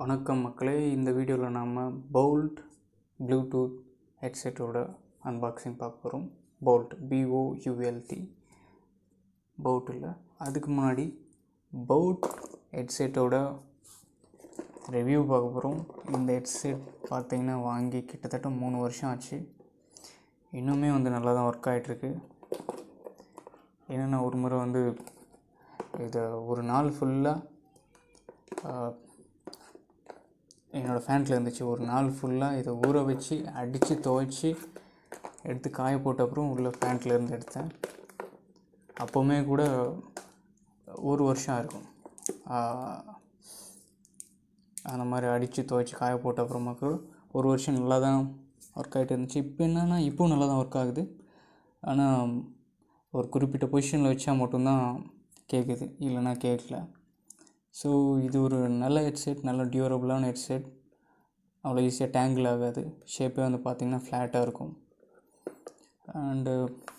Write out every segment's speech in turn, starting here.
வணக்கம் மக்களே இந்த வீடியோவில் நாம் பவுல்ட் ப்ளூடூத் ஹெட்செட்டோட அன்பாக்சிங் பார்க்க போகிறோம் பவுல்ட் பிஓயூஎல்டி பவுட் இல்லை அதுக்கு முன்னாடி பவுட் ஹெட்செட்டோட ரிவ்யூ பார்க்க போகிறோம் இந்த ஹெட்செட் பார்த்தீங்கன்னா வாங்கி கிட்டத்தட்ட மூணு வருஷம் ஆச்சு இன்னுமே வந்து நல்லா தான் ஒர்க் ஆகிட்டுருக்கு என்னென்னா ஒரு முறை வந்து இதை ஒரு நாள் ஃபுல்லாக என்னோடய ஃபேன்ட்டில் இருந்துச்சு ஒரு நாள் ஃபுல்லாக இதை ஊற வச்சு அடித்து துவைச்சி எடுத்து காய போட்ட அப்புறம் உள்ள ஃபேன்ட்டில் இருந்து எடுத்தேன் அப்போவுமே கூட ஒரு வருஷம் இருக்கும் அந்த மாதிரி அடித்து துவைச்சி காய போட்ட அப்புறமா கூட ஒரு வருஷம் நல்லா தான் ஒர்க் ஆகிட்டு இருந்துச்சு இப்போ என்னென்னா இப்போவும் நல்லா தான் ஒர்க் ஆகுது ஆனால் ஒரு குறிப்பிட்ட பொசிஷனில் வச்சா மட்டும்தான் கேட்குது இல்லைன்னா கேட்கல ஸோ இது ஒரு நல்ல ஹெட்செட் நல்ல டியூரபுளான ஹெட்செட் அவ்வளோ ஈஸியாக டேங்கிள் ஆகாது ஷேப்பே வந்து பார்த்திங்கன்னா ஃப்ளாட்டாக இருக்கும் அண்டு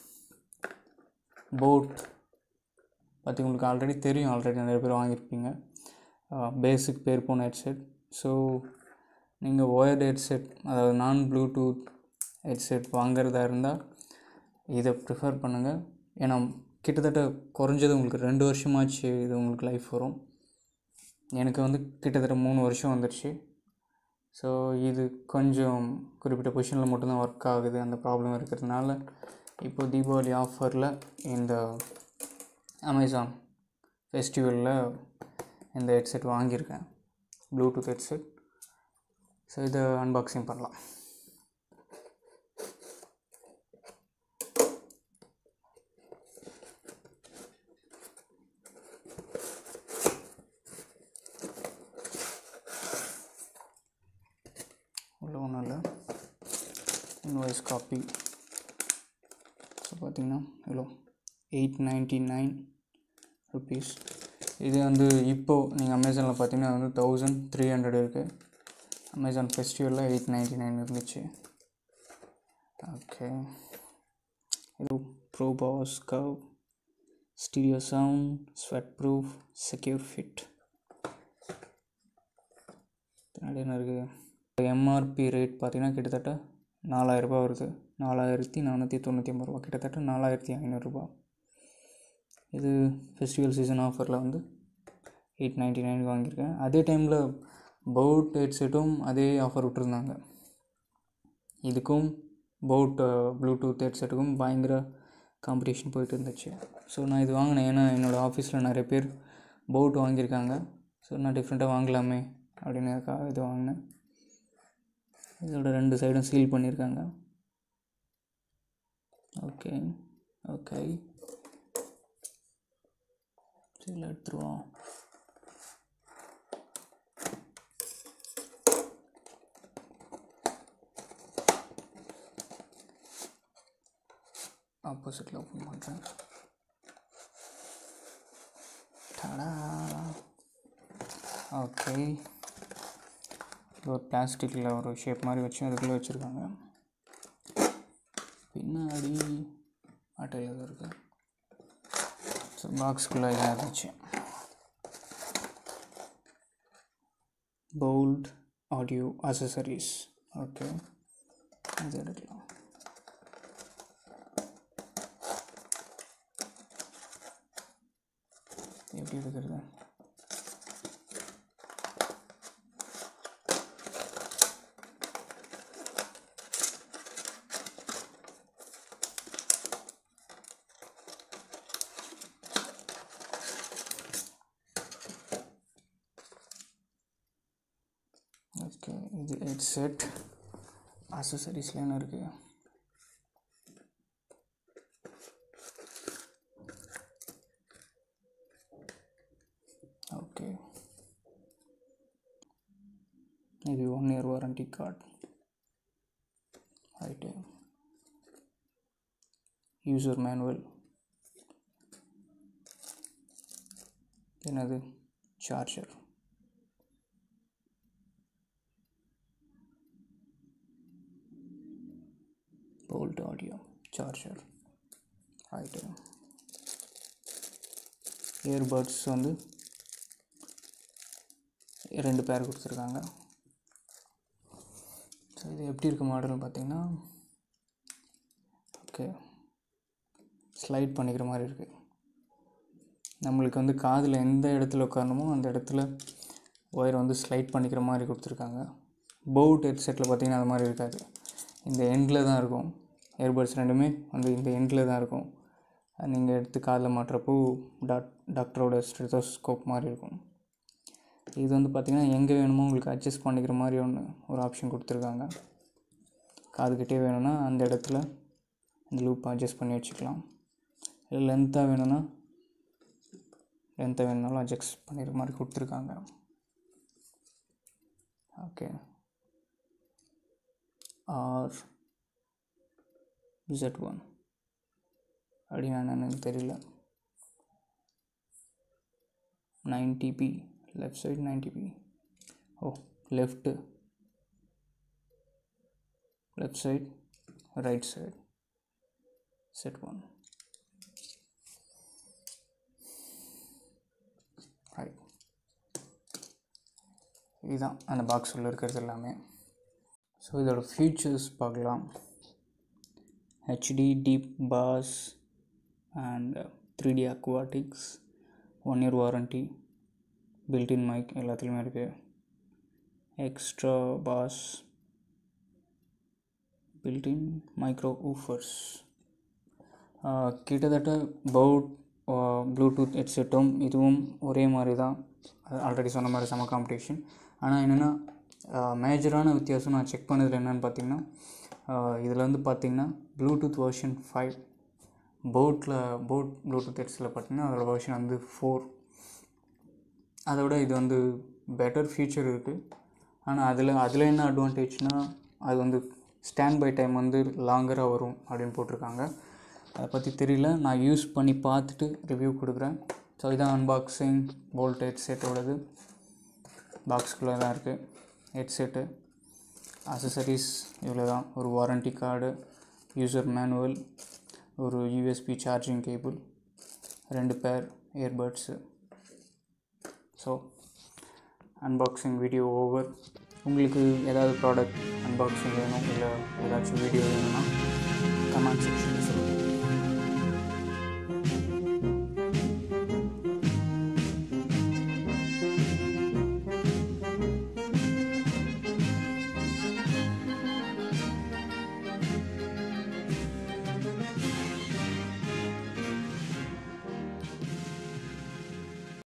போட் பற்றி உங்களுக்கு ஆல்ரெடி தெரியும் ஆல்ரெடி நிறைய பேர் வாங்கியிருப்பீங்க பேசிக் பேர் போன ஹெட்செட் ஸோ நீங்கள் ஒயர்டு ஹெட்செட் அதாவது நான் ப்ளூடூத் ஹெட்செட் வாங்குறதா இருந்தால் இதை ப்ரிஃபர் பண்ணுங்கள் ஏன்னா கிட்டத்தட்ட குறைஞ்சது உங்களுக்கு ரெண்டு வருஷமாச்சு இது உங்களுக்கு லைஃப் வரும் எனக்கு வந்து கிட்டத்தட்ட மூணு வருஷம் வந்துடுச்சு ஸோ இது கொஞ்சம் குறிப்பிட்ட பொசிஷனில் மட்டும்தான் ஒர்க் ஆகுது அந்த ப்ராப்ளம் இருக்கிறதுனால இப்போது தீபாவளி ஆஃபரில் இந்த அமேசான் ஃபெஸ்டிவலில் இந்த ஹெட்செட் வாங்கியிருக்கேன் ப்ளூடூத் ஹெட்செட் ஸோ இதை அன்பாக்சிங் பண்ணலாம் உள்ள ஒன்றும் இல்லை இன்வாய்ஸ் காப்பி ஸோ பார்த்தீங்கன்னா இவ்வளோ எயிட் நைன்ட்டி நைன் ருபீஸ் இது வந்து இப்போது நீங்கள் அமேசானில் பார்த்தீங்கன்னா வந்து தௌசண்ட் த்ரீ ஹண்ட்ரட் இருக்குது அமேசான் ஃபெஸ்டிவலில் எயிட் நைன்ட்டி நைன் இருந்துச்சு ஓகே இது ப்ரோ பவர்ஸ் கவ் stereo sound sweat proof secure fit பின்னாடி என்ன இருக்குது எம்ஆர்பி ரேட் பார்த்திங்கன்னா கிட்டத்தட்ட நாலாயிரரூபா வருது நாலாயிரத்தி நானூற்றி தொண்ணூற்றி ஒம்பது ரூபா கிட்டத்தட்ட நாலாயிரத்தி ஐநூறுரூபா இது ஃபெஸ்டிவல் சீசன் ஆஃபரில் வந்து எயிட் நைன்ட்டி நைன் வாங்கியிருக்கேன் அதே டைமில் பவுட் ஹெட்செட்டும் அதே ஆஃபர் விட்டுருந்தாங்க இதுக்கும் பவுட் ப்ளூடூத் ஹெட்செட்டுக்கும் பயங்கர காம்படிஷன் போயிட்டு இருந்துச்சு ஸோ நான் இது வாங்கினேன் ஏன்னா என்னோடய ஆஃபீஸில் நிறைய பேர் பவுட் வாங்கியிருக்காங்க ஸோ நான் டிஃப்ரெண்ட்டாக வாங்கலாமே அப்படின்னு இது வாங்கினேன் இதோட ரெண்டு சைடும் சீல் பண்ணியிருக்காங்க ஓகே ஓகே சீல் எடுத்துருவோம் ஆப்போசிட்டில் ஓப்பன் பண்ணுறேன் டடா ஓகே ஒரு பிளாஸ்டிக்கில் ஒரு ஷேப் மாதிரி வச்சு அதுக்குள்ளே வச்சுருக்காங்க பின்னாடி அட்டையில் எதுவும் இருக்குது ஸோ பாக்ஸ்குள்ளே இதாக இருந்துச்சு பவுல்ட் ஆடியோ அசசரிஸ் ஓகே அது எடுக்கலாம் எப்படி எடுக்கிறது ஓகே இது ஹெட்செட் அசசரிஸில் என்ன இருக்குது ஓகே இது one year warranty card right user manual என்னது charger Boult audio charger right earbuds வந்து ரெண்டு பேர் கொடுத்துருக்காங்க ஸோ இது எப்படி இருக்க மாடல்னு பார்த்தீங்கன்னா ஓகே ஸ்லைட் பண்ணிக்கிற மாதிரி இருக்குது நம்மளுக்கு வந்து காதில் எந்த இடத்துல உட்காரணுமோ அந்த இடத்துல ஒயர் வந்து ஸ்லைட் பண்ணிக்கிற மாதிரி கொடுத்துருக்காங்க போட் ஹெட்செட்டில் பார்த்தீங்கன்னா அது மாதிரி இருக்காது இந்த எண்டில் தான் இருக்கும் இயர்பட்ஸ் ரெண்டுமே வந்து இந்த எண்டில் தான் இருக்கும் நீங்கள் எடுத்து காதில் மாட்டுறப்போ டாக் டாக்டரோட ஸ்டெத்தோஸ்கோப் மாதிரி இருக்கும் இது வந்து பார்த்திங்கன்னா எங்கே வேணுமோ உங்களுக்கு அட்ஜஸ்ட் பண்ணிக்கிற மாதிரி ஒன்று ஒரு ஆப்ஷன் கொடுத்துருக்காங்க காதுகிட்டே வேணும்னா அந்த இடத்துல இந்த லூப் அட்ஜஸ்ட் பண்ணி வச்சுக்கலாம் இல்லை லென்த்தாக வேணும்னா லென்த்தாக வேணுனாலும் அட்ஜஸ்ட் பண்ணிக்கிற மாதிரி கொடுத்துருக்காங்க ஓகே ஆர் இசட் ஒன் அப்படின்னா என்னன்னு எனக்கு தெரியல ninety B left side ninety B O left left side right side set one right இதுதான் அந்த பாக்ஸ் உள்ள இருக்கிறது எல்லாமே ஸோ இதோட ஃபீச்சர்ஸ் பார்க்கலாம் HD deep bass and three D acoustics one year warranty built-in mic எல்லாத்துலேயுமே இருக்குது extra bass built-in micro woofers கிட்டத்தட்ட பவுட் ப்ளூடூத் ஹெட்செட்டும் இதுவும் ஒரே மாதிரி தான் ஆல்ரெடி சொன்ன மாதிரி செம காம்படிஷன் ஆனால் என்னென்னா மேஜரான வித்தியாசம் நான் செக் பண்ணதில் என்னென்னு பார்த்தீங்கன்னா இதில் வந்து பார்த்தீங்கன்னா ப்ளூடூத் வெர்ஷன் ஃபைவ் போட்டில் போட் ப்ளூடூத் ஹெட்ஸில் பார்த்தீங்கன்னா அதோட வெர்ஷன் வந்து ஃபோர் அதை விட இது வந்து பெட்டர் ஃபீச்சர் இருக்குது ஆனால் அதில் அதில் என்ன அட்வான்டேஜ்னால் அது வந்து ஸ்டாண்ட் பை டைம் வந்து லாங்கராக வரும் அப்படின்னு போட்டிருக்காங்க அதை பற்றி தெரியல நான் யூஸ் பண்ணி பார்த்துட்டு ரிவ்யூ கொடுக்குறேன் ஸோ இதான் அன்பாக்சிங் போல்ட் ஹெட்செட்டோடது பாக்ஸ்குள்ளே தான் இருக்குது ஹெட்செட்டு அசசரிஸ் இவ்வளோ தான் ஒரு வாரண்டி கார்டு யூசர் மேனுவல் ஒரு யூஎஸ்பி சார்ஜிங் கேபிள் ரெண்டு pair earbuds so unboxing video over உங்களுக்கு ஏதாவது ப்ராடக்ட் அன்பாக்சிங் வேணும் இல்லை ஏதாச்சும் வீடியோ வேணும்னா கமெண்ட் செக்ஷன்